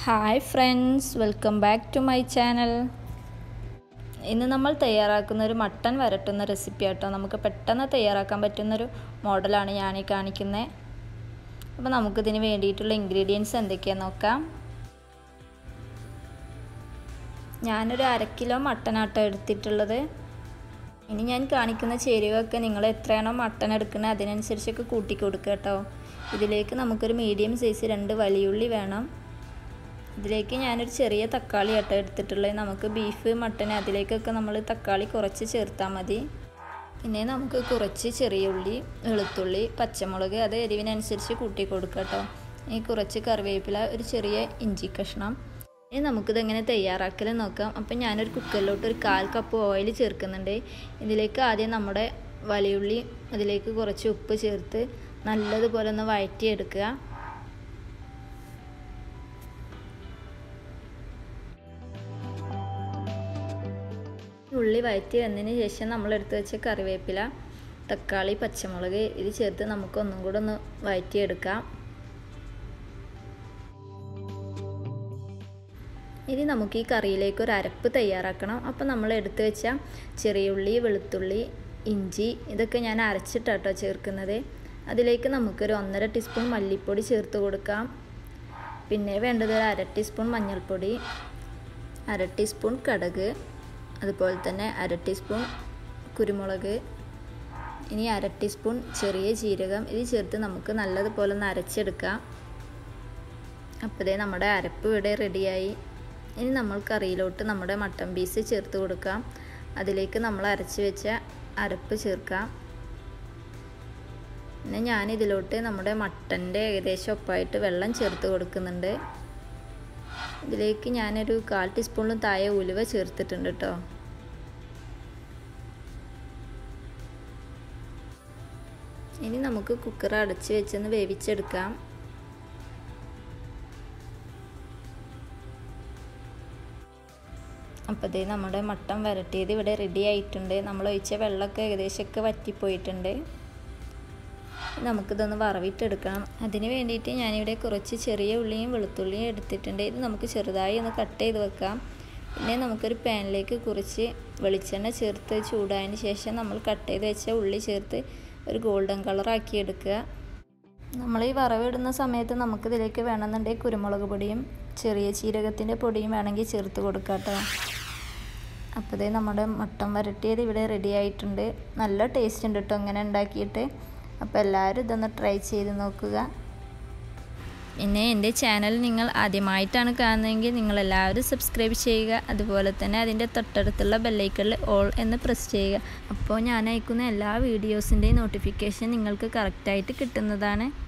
hi friends welcome back to my channel ഇന്ന് നമ്മൾ തയ്യാറാക്കുന്ന ഒരു മട്ടൺ വരട്ടുന്ന റെസിപ്പി ആട്ടോ നമുക്ക് പെട്ടെന്ന് തയ്യാറാക്കാൻ പറ്റുന്നൊരു മോഡലാണ് ഞാൻ ഈ കാണിക്കുന്നത് അപ്പോൾ നമുക്കിതിന് വേണ്ടിയിട്ടുള്ള ഇൻഗ്രീഡിയൻസ് എന്തൊക്കെയാണെന്ന് നോക്കാം ഞാനൊരു അര കിലോ മട്ടനാട്ടോ എടുത്തിട്ടുള്ളത് ഇനി ഞാൻ കാണിക്കുന്ന ചേരുവൊക്കെ നിങ്ങൾ എത്രയാണോ മട്ടൺ എടുക്കുന്നത് അതിനനുസരിച്ചൊക്കെ കൂട്ടി കൊടുക്കുക കേട്ടോ ഇതിലേക്ക് നമുക്കൊരു മീഡിയം സൈസ് രണ്ട് വലിയുള്ളി വേണം ഇതിലേക്ക് ഞാനൊരു ചെറിയ തക്കാളി ആട്ടോ എടുത്തിട്ടുള്ളത് നമുക്ക് ബീഫ് മട്ടൺ അതിലേക്കൊക്കെ നമ്മൾ തക്കാളി കുറച്ച് ചേർത്താൽ മതി പിന്നെ നമുക്ക് കുറച്ച് ചെറിയ ഉള്ളി വെളുത്തുള്ളി പച്ചമുളക് അത് എരിവിനനുസരിച്ച് കൂട്ടി കൊടുക്കുക കേട്ടോ ഈ കുറച്ച് കറിവേപ്പില ഒരു ചെറിയ ഇഞ്ചി കഷ്ണം ഇനി നമുക്കിതെങ്ങനെ തയ്യാറാക്കൽ നോക്കാം അപ്പം ഞാനൊരു കുക്കറിലോട്ട് ഒരു കാൽ കപ്പ് ഓയിൽ ചേർക്കുന്നുണ്ട് ഇതിലേക്ക് ആദ്യം നമ്മുടെ വലിയുള്ളി അതിലേക്ക് കുറച്ച് ഉപ്പ് ചേർത്ത് നല്ലതുപോലെ ഒന്ന് വഴറ്റിയെടുക്കുക ഉള്ളി വഴറ്റി വന്നതിന് ശേഷം നമ്മൾ എടുത്ത് വെച്ച കറിവേപ്പില തക്കാളി പച്ചമുളക് ഇത് ചേർത്ത് നമുക്ക് ഒന്നും കൂടെ ഒന്ന് വഴറ്റിയെടുക്കാം ഇനി നമുക്ക് ഈ കറിയിലേക്ക് ഒരു അരപ്പ് തയ്യാറാക്കണം അപ്പോൾ നമ്മൾ എടുത്ത് വെച്ച ചെറിയുള്ളി വെളുത്തുള്ളി ഇഞ്ചി ഇതൊക്കെ ഞാൻ അരച്ചിട്ടാട്ടോ ചേർക്കുന്നത് അതിലേക്ക് നമുക്കൊരു ഒന്നര ടീസ്പൂൺ മല്ലിപ്പൊടി ചേർത്ത് കൊടുക്കാം പിന്നെ വേണ്ടത് ഒരു അര ടീസ്പൂൺ മഞ്ഞൾപ്പൊടി അര ടീസ്പൂൺ കടുക് അതുപോലെ തന്നെ അര ടീസ്പൂൺ കുരുമുളക് ഇനി അര ടീസ്പൂൺ ചെറിയ ജീരകം ഇത് ചേർത്ത് നമുക്ക് നല്ലതുപോലെ ഒന്ന് അരച്ചെടുക്കാം അപ്പോഴേ നമ്മുടെ അരപ്പ് ഇവിടെ റെഡിയായി ഇനി നമ്മൾ കറിയിലോട്ട് നമ്മുടെ മട്ടൻ പീസ് ചേർത്ത് കൊടുക്കാം അതിലേക്ക് നമ്മൾ അരച്ച് വെച്ച അരപ്പ് ചേർക്കാം പിന്നെ ഞാനിതിലോട്ട് നമ്മുടെ മട്ടൻ്റെ ഏകദേശം ഒപ്പായിട്ട് വെള്ളം ചേർത്ത് കൊടുക്കുന്നുണ്ട് ഇതിലേക്ക് ഞാനൊരു കാൽ ടീസ്പൂണിലും താഴെ ഉലുവ ചേർത്തിട്ടുണ്ട് കേട്ടോ ഇനി നമുക്ക് കുക്കർ അടച്ച് വെച്ചൊന്ന് വേവിച്ചെടുക്കാം അപ്പോഴത്തേ നമ്മുടെ മട്ടൻ വരട്ടിയത് ഇവിടെ റെഡി ആയിട്ടുണ്ട് നമ്മൾ ഒഴിച്ച വെള്ളമൊക്കെ ഏകദേശമൊക്കെ വറ്റിപ്പോയിട്ടുണ്ട് നമുക്കിതൊന്ന് വറവിട്ടെടുക്കണം അതിന് വേണ്ടിയിട്ട് ഞാനിവിടെ കുറച്ച് ചെറിയ ഉള്ളിയും വെളുത്തുള്ളിയും എടുത്തിട്ടുണ്ട് ഇത് നമുക്ക് ചെറുതായി ഒന്ന് കട്ട് ചെയ്ത് വെക്കാം പിന്നെ നമുക്കൊരു പാനിലേക്ക് കുറച്ച് വെളിച്ചെണ്ണ ചേർത്ത് ചൂടായതിന് ശേഷം നമ്മൾ കട്ട് ചെയ്ത് വെച്ച ഉള്ളി ചേർത്ത് ഒരു ഗോൾഡൻ കളറാക്കി എടുക്കുക നമ്മൾ ഈ വറവിടുന്ന സമയത്ത് നമുക്കിതിലേക്ക് വേണമെന്നുണ്ടെങ്കിൽ കുരുമുളക് പൊടിയും ചെറിയ ചീരകത്തിൻ്റെ പൊടിയും വേണമെങ്കിൽ ചേർത്ത് കൊടുക്കാം കേട്ടോ അപ്പോഴേ നമ്മുടെ മട്ടൻ വരട്ടിയത് ഇവിടെ റെഡി ആയിട്ടുണ്ട് നല്ല ടേസ്റ്റ് ഉണ്ട് കേട്ടോ ഇങ്ങനെ ഉണ്ടാക്കിയിട്ട് അപ്പോൾ എല്ലാവരും ഇതൊന്ന് ട്രൈ ചെയ്ത് നോക്കുക പിന്നെ എൻ്റെ ചാനൽ നിങ്ങൾ ആദ്യമായിട്ടാണ് കാണുന്നതെങ്കിൽ നിങ്ങൾ എല്ലാവരും സബ്സ്ക്രൈബ് ചെയ്യുക അതുപോലെ തന്നെ അതിൻ്റെ തൊട്ടടുത്തുള്ള ബെല്ലൈക്കണിൽ ഓൾ എന്ന് പ്രസ് ചെയ്യുക അപ്പോൾ ഞാൻ അയക്കുന്ന എല്ലാ വീഡിയോസിൻ്റെയും നോട്ടിഫിക്കേഷൻ നിങ്ങൾക്ക് കറക്റ്റായിട്ട് കിട്ടുന്നതാണ്